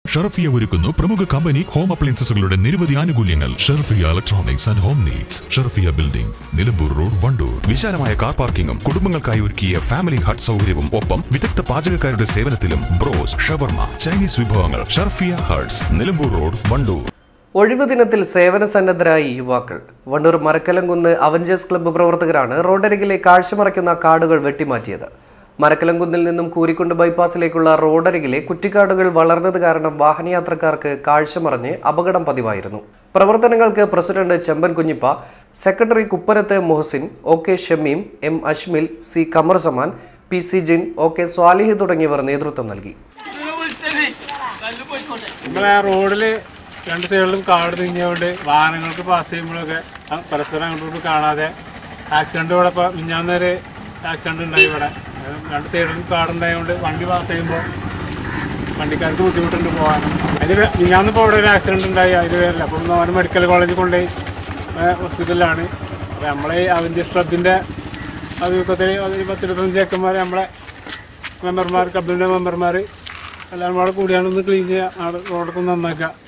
ഷർഫിയ ഒരുക്കുന്നു പ്രമുഖ company home അപ്ലയൻസസുകളുടെ നിരവധി ആനുകൂല്യങ്ങൾ Sharfiya electronics and home needs Sharfiya building Nilambur road Wandoor വിശാലമായ കാർ പാർക്കിംഗും കുടുംബങ്ങൾക്കായി ഒരുക്കിയ ഫാമിലി ഹട്ട് സൗകര്യവും ഒപ്പം വിദഗ്ധ പാചകക്കാരുടെ സേവനത്തിലും ബ്രോസ് ഷവർമ ചൈനീസ് വിഭവങ്ങൾ ഷർഫിയ ഹട്ട്സ് നിലമ്പൂർ റോഡ് വണ്ടൂർ ഒഴിവു ദിനത്തിൽ സേവന സന്നദ്ധരായി യുവാക്കൾ വണ്ടൂർ മരക്കലംകുന്ന് അവഞ്ചേഴ്സ് ക്ലബ്ബ് പ്രവർത്തകരാണ് റോഡരികിലെ കാഴ്ചമറയ്ക്കുന്ന കാടുകൾ വെട്ടിമാറ്റിയത് മരക്കലംകുന്നിൽ നിന്നും കൂരിക്കുണ്ട് ബൈപ്പാസിലേക്കുള്ള റോഡരികിലെ കുറ്റിക്കാടുകൾ വളർന്നത് കാരണം വാഹനയാത്രക്കാർക്ക് കാഴ്ചമറഞ്ഞ് അപകടം പതിവായിരുന്നു പ്രവർത്തനങ്ങൾക്ക് president Chemban Kunjippa secretary Kuppanath Mohsin O K Shameem M Ashmil C Kamarsaman P C Jin O K Swalih തുടങ്ങിയവർ നേതൃത്വം നൽകി നമ്മളെ റോഡില് രണ്ട് സൈഡിലും കാട് തിങ്ങിയതുകൊണ്ട് വാഹനങ്ങൾക്ക് പാസ് ചെയ്യുമ്പോഴൊക്കെ അ- പരസ്പരം അങ്ങോട്ടും ഇങ്ങോട്ടും കാണാതെ ആക്സിഡന്റ് ഇവിടെ ഇപ്പോൾ മിഞ്ഞാന്നൊരു ആക്സിഡന്റ് ഉണ്ടായി ഇവിടെ അത് രണ്ട് സൈഡിലും കാടുണ്ടായതുകൊണ്ട് വണ്ടി പാസ് ചെയ്യുമ്പോൾ വണ്ടിക്കാർക്ക് ബുദ്ധിമുട്ടുണ്ട് പോകാനും അതിന് മിഞ്ഞാന്നിപ്പോൾ ഇവിടെ ഒരു ആക്സിഡന്റ് ഉണ്ടായി അതിന് പേരില്ല അപ്പം അവന് മെഡിക്കൽ കോളേജിൽ കൊണ്ടുപോയി ഏ, ഹോസ്പിറ്റലിലാണ് അപ്പോൾ നമ്മളെ ഈ അവഞ്ചേഴ്സ് ക്ലബിൻ്റെ അഭിമുഖത്തിൽ ഒരു പത്തിരുപത്തഞ്ച് ചെക്കന്മാർ നമ്മളെ മെമ്പർമാർ ക്ലബിൻ്റെ മെമ്പർമാർ എല്ലാവരും കൂടെ കൂടിയാണ് ഒന്ന് ക്ലീൻ ചെയ്യുക റോഡൊക്കെ ഒന്ന് നന്നാക്കുക